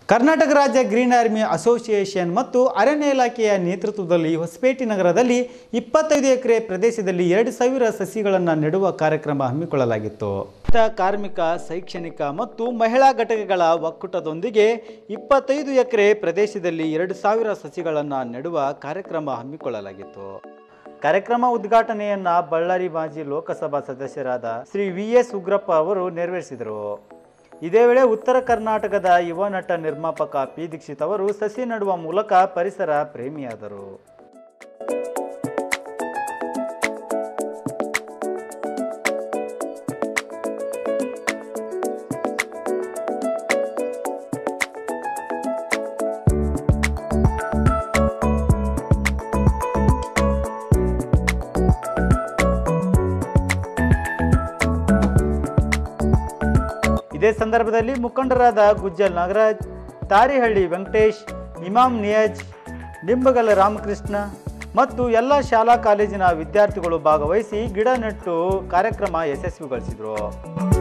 ಕರ್ನಾಟಕ ರಾಜ್ಯ green army association ಮತ್ತು ಅರಣ್ಯ ಇಲಾಖೆಯ ನೇತೃತ್ವದಲ್ಲಿ ಹೊಸಪೇಟೆ ನಗರದಲ್ಲಿ ಇಪ್ಪತ್ತೈದು ಎಕರೆ ಪ್ರದೇಶದಲ್ಲಿ ಎರಡು ಸಾವಿರ ಸಸಿಗಳನ್ನು ನೆಡುವ ಕಾರ್ಯಕ್ರಮ ಹಮ್ಮಿಕೊಳ್ಳಲಾಗಿತ್ತು ತ ಕಾರ್ಮಿಕ ಶೈಕ್ಷಣಿಕ ಮತ್ತು ಮಹಿಳಾ ಘಟಕಗಳ ಒಕ್ಕೂಟದೊಂದಿಗೆ ಇಪ್ಪತ್ತೈದು ಎಕರೆ ಪ್ರದೇಶದಲ್ಲಿ ಎರಡು ಸಾವಿರ ಸಸಿಗಳನ್ನು ನೆಡುವ ಕಾರ್ಯಕ್ರಮ ಹಮ್ಮಿಕೊಳ್ಳಲಾಗಿತ್ತು ಕಾರ್ಯಕ್ರಮ ಉದ್ಘಾಟನೆಯನ್ನ ಬಳ್ಳಾರಿ ಮಾಜಿ ಲೋಕಸಭಾ ಸದಸ್ಯರಾದ ಶ್ರೀ ವಿ ಎಸ್ ಉಗ್ರಪ್ಪ ಅವರು ನೆರವೇರಿಸಿದರು ಇದೇ ವೇಳೆ ಉತ್ತರ ಕರ್ನಾಟಕದ ಯುವ ನಟ ನಿರ್ಮಾಪಕ ಪಿ ದೀಕ್ಷಿತ್ ಅವರು ಸಸಿ ನೆಡುವ ಮೂಲಕ ಪರಿಸರ ಪ್ರೇಮಿಯಾದರು ಇದೇ ಸಂದರ್ಭದಲ್ಲಿ ಮುಖಂಡರಾದ ಗುಜ್ಜಲ್ ನಾಗರಾಜ್ ತಾರಿಹಳ್ಳಿ ವೆಂಕಟೇಶ್ ಇಮಾಮ್ ನಿಯಾಜ್ ನಿಂಬಗಲ ರಾಮಕೃಷ್ಣ ಮತ್ತು ಎಲ್ಲ ಶಾಲಾ ಕಾಲೇಜಿನ ವಿದ್ಯಾರ್ಥಿಗಳು ಭಾಗವಹಿಸಿ ಗಿಡ ನೆಟ್ಟು ಕಾರ್ಯಕ್ರಮ ಯಶಸ್ವಿಗೊಳಿಸಿದರು